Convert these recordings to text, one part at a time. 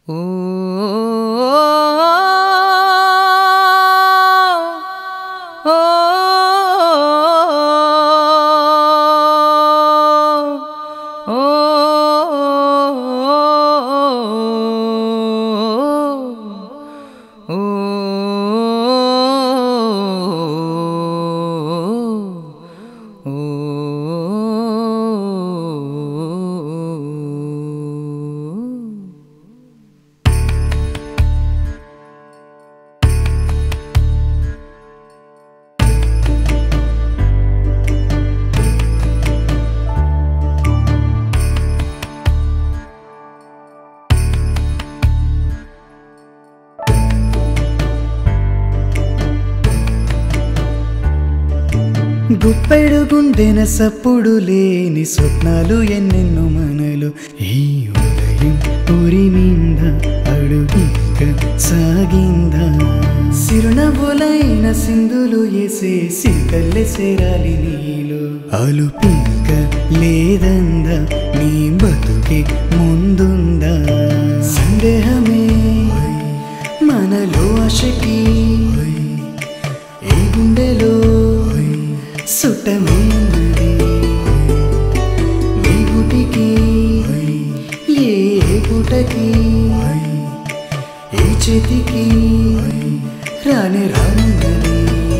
గుప్పెడు గుండెన సప్పుడు లేని స్వప్నాలు ఎన్నెన్నో మనలు ఈ ఉదయం ఉరిమింద అడుగింక సాగిందా సిరునవ్వులైన సింధులు ఎసే సికల్లె సేరాలి నీలు అలుపింక లేదందా నీ బతుకే ముందుందా సందేహమే మనలో ఆశకి ఈ గుండెలో సుట్టమైనది నీ గుటికి ఏ గుటకి ఏ చేతికి రాని రానున్నది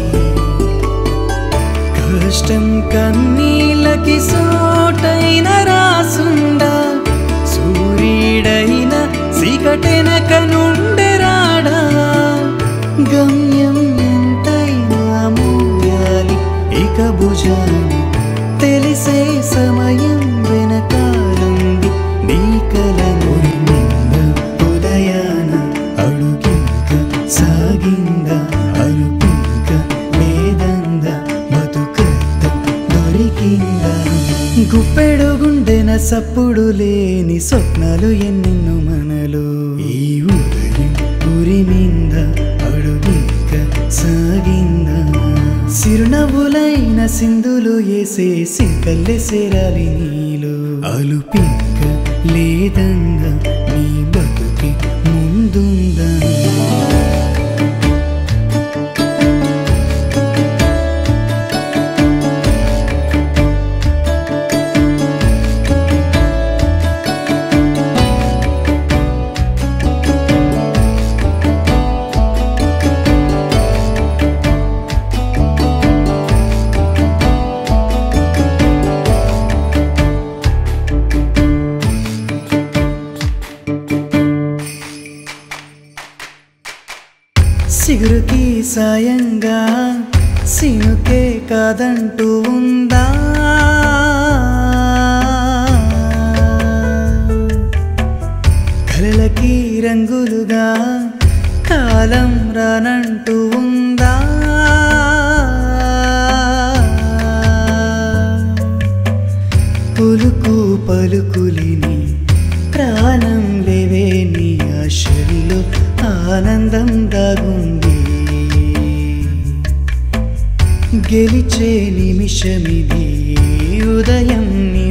కష్టం కన్నీళ్ళకి సోటైన రాసుండా సూర్యుడైన చీకటెనక నుండి రాడా గమ్యం ఎంతైనా మోయాలి ఇక భుజాన్ని తెలిసే సమయం వెనకాలంది నీ కల నింద ఉదయాన అడుగింక సాగిందా అలుపింక లేదందా బతుకత్త దొరికిందా గుప్పెడు గుండెన సప్పుడు లేని స్వప్నాలు ఎన్నెన్నో మనలు ఈ ఉదయం ఉరిమింద అడుగింక సాగిందా సిరునవ్వులైన సింధులు ఏసే సింకల్లె సేరాలి నీలు అలుపింక లేదంగా నీ బతుకి ముందుందా సిగురుకి సాయంగా సినుకే కాదంటూ ఉందా కలలకి రంగులుగా కాలం రానంటూ ఉందా పులుకు పలుకులిని ప్రాణం లేవే నీ ఆశల్లో ఆనందం దాగుంది గెలిచే నిమిషమిది ఉదయం నీ